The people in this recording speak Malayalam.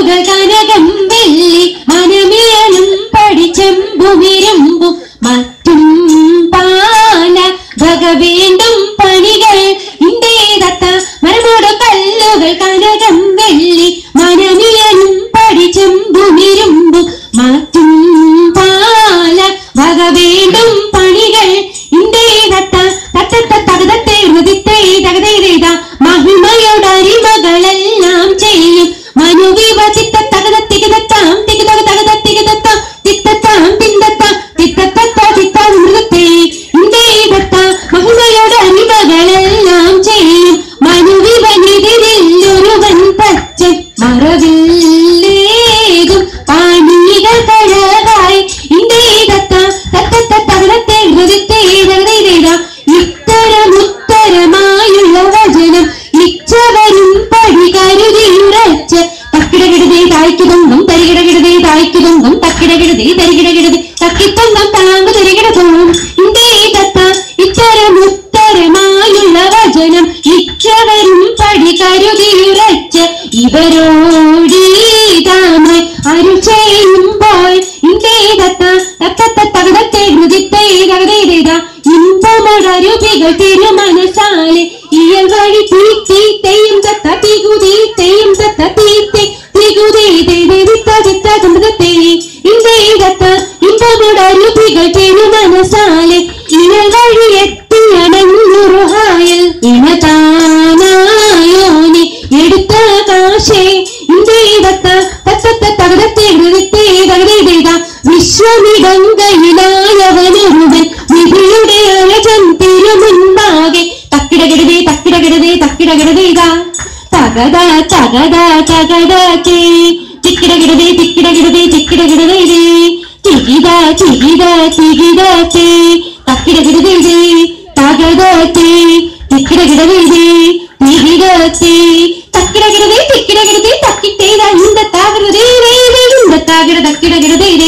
കല്ലുകൾ കനകം വെള്ളി മനമിയലും പഠിച്ചെമ്പുമിരുമ്പും മറ്റും പാല ഭഗവേണ്ടും പണികൾ ഇന്റേതത്ത മരമോട് കല്ലുകൾ കനകം വെള്ളി മനമിയലും പഠിച്ചെമ്പുമിരുമ്പും മറ്റും പാല ഭഗവേണ്ടും പണികൾ ഇന്റേതത്ത തത്തത്ത തകതത്തെ ഹൃദിത്തെ തകതേത മഹിമയോടരിമകളെല്ലാം ചെയ്യും മനുവിവ ചിത്ത തകത തികതത്താം തികതക തകത തികതത്താം തിത്തത്താം തിന്തത്താം തിത്തത്തത്ത ചിത്ത മൃഗത്തെ ഇന്റേതത്ത മഹിമയോടരിമകളെല്ലാം ചെയ്യും മനുവിവനെതിരില്ലൊരുവൻ പച്ച മറവില്ലേതും പാണികൾ കഴകായി ഇന്റേതത്ത തത്തത്ത തകതത്തെ ഹൃദത്തെ തകതേത ഇത്തരമുത്തരമായുള്ള വചനം ഇച്ചവരും പടി കരുതിയുറച്ച് തക്കിടകിടതേ തായ്ക്കുതൊന്നും തരികിടകിടതേ തായ്ക്കുതൊന്നും തക്കിടകിടതേ തരികിടകിടതേ തക്കിത്തൊന്നും താങ്കു തരികിടതും ഇന്റേ തത്ത ഇത്തരമുത്തരമായുള്ള വചനം ഇച്ചവരും പടി കരുതിയുറച്ച് ഇവരോടീതാമായി അരു ചെയ്യുമ്പോൾ ഇന്റേ തത്ത തത്തത്ത തകടത്തെ ഹൃദിത്തെ തകതേത ഇമ്പമൊടരുപികൾ തിരുമനസാലെ ഇയൽ വഴി തീത്തി തെയ്യും തത്ത തികുതി തെയ്യും തത്ത തീത്തെ തികുതി ചിത്ത ചന്ദ്രത്തെ ഇന്റേ തത്ത ഇമ്പമൊടരുപികൾ തിരുമനസാലെ ഇയൽ വഴി എത്തിയടങ്ങുറുഹായൽ ഇണതാനായോനെ എടുത്ത കാശേ ഇന്റേ തത്ത തത്തത്ത തകടത്തെ ഹൃദത്തെ തകതേത വിശ്വമിടങ്കയിലായവനൊരുവൻ വിധിയുടെ അഴകൻ തിരുമുൻപാകെ തക്കിടകിടതേ തക്കിടകിടതേ തക്കിടകിടതേത തകത തകത തകത തേ തിക്കിടകിടതേ തിക്കിടകിടതേ തിക്കിടകിടതേ തികിത തികിത തികിത തേ തക്കിടകിടതേ തകത തേ തിക്കിടകിടതേ തികിത തേ തക്കിടകിടതേ തിക്കിടകിടതേ തക്കിട്ടേത ഇന്ത താകൃതേ இந்த தாகிட தக்கிட கிடதே